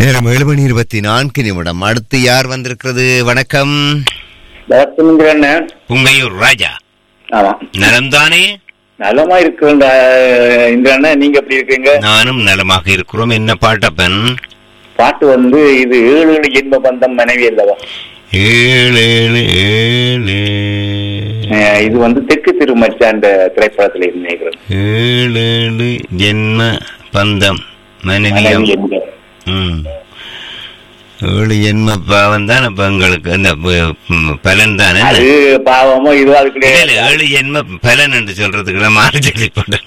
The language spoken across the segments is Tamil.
நேரம் ஏழு மணி இருபத்தி நான்கு நிமிடம் அடுத்து யார் வந்திருக்கிறது வணக்கம் வணக்கம்ங்கிற உங்கையூர் ராஜா ஆமா நலம்தானே நலமா இருக்கிற இந்த அண்ணன் நீங்க எப்படி இருக்கீங்க நானும் நலமாக இருக்கிறோம் என்ன பாட்டப்பன் பாட்டு வந்து இது ஏழு ஏழு ஜென்ம பந்தம் மனைவி அல்லவா ஏழு ஏழு ஏழு அஹ் இது வந்து தெற்கு திருமச்ச அந்த திரைப்படத்துல நினைக்கிறேன் ஏழு ஏழு ஜென்ம பந்தம் மனைவியம் மனைவி என்க. ம். ஏழு ஜென்ம பாவம் தான் அப்ப எங்களுக்கு அந்த ப- ம், பலன் தானே அது பாவமோ இதுவோ இல்ல, அதுக்குள்ளே இல்ல, ஏழு ஜென்ம பலன் என்று சொல்றதுக்கு நான் மாறி சொல்லிப்பட்டேன்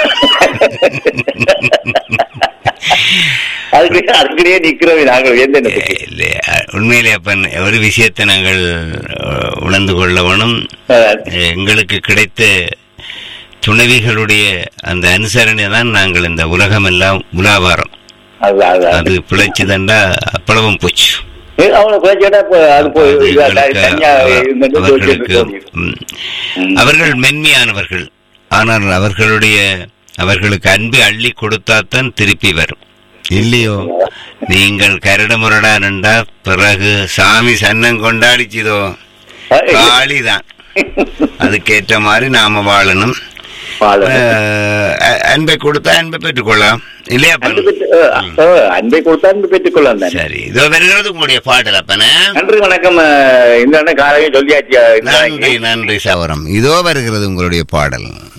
அதுக்குள்ளே அதுக்குள்ளேயே நிக்கிறோம் நாங்கள் எந்த என்ன பத்தி? இல்ல, உண்மையிலே அப்ப ஒரு விஷயத்தை நாங்கள் அஹ், உணர்ந்து கொள்ள வேணும் அஹ், எங்களுக்கு கிடைத்த துணைவிகளுடைய அந்த அனுசரணை தான் நாங்கள் இந்த உலகம் எல்லாம் உலாவாரம் அதுதான் அதுதான் அது பிழைச்சுதண்டா அப்பளவும் போச்சு ஏ, அவனை குறைச்சா இப்ப அது போய் அது இது எங்களுக்கு, தனியா இருந்துட்டு அவர்களுக்கு வச்சுட்டு ம், ம். அவர்கள் மென்மையானவர்கள் ஆனால் அவர்களுடைய அவர்களுக்கு அன்பை அள்ளி கொடுத்தாத்தான் திருப்பி வரும் இல்லையோ நீங்கள் கரடு முரடா நின்றா பிறகு சாமி சன்னம் கொண்டாடிச்சுதோ அஹ், காளிதான் அதுக்கேற்ற மாதிரி நாம வாழணும் பாலம். அஹ், அ- அன்பை கொடுத்தா அன்பை பெற்றுக்கொள்ளலாம் இல்லையா அன்பு அப்பன்? பெற்று- அஹ், அஹ், அன்பை கொடுத்தா அன்பு பெற்றுக்கொள்ளலாம் தானே சரி இதோ வருகிறது உங்களுடைய பாடல் அப்பன நன்றி வணக்கம் அஹ், இந்த அண்ணன் காலையில் சொல்லியாச்சு இந்த நன்றி நன்றி சவரம் இதோ வருகிறது உங்களுடைய பாடல்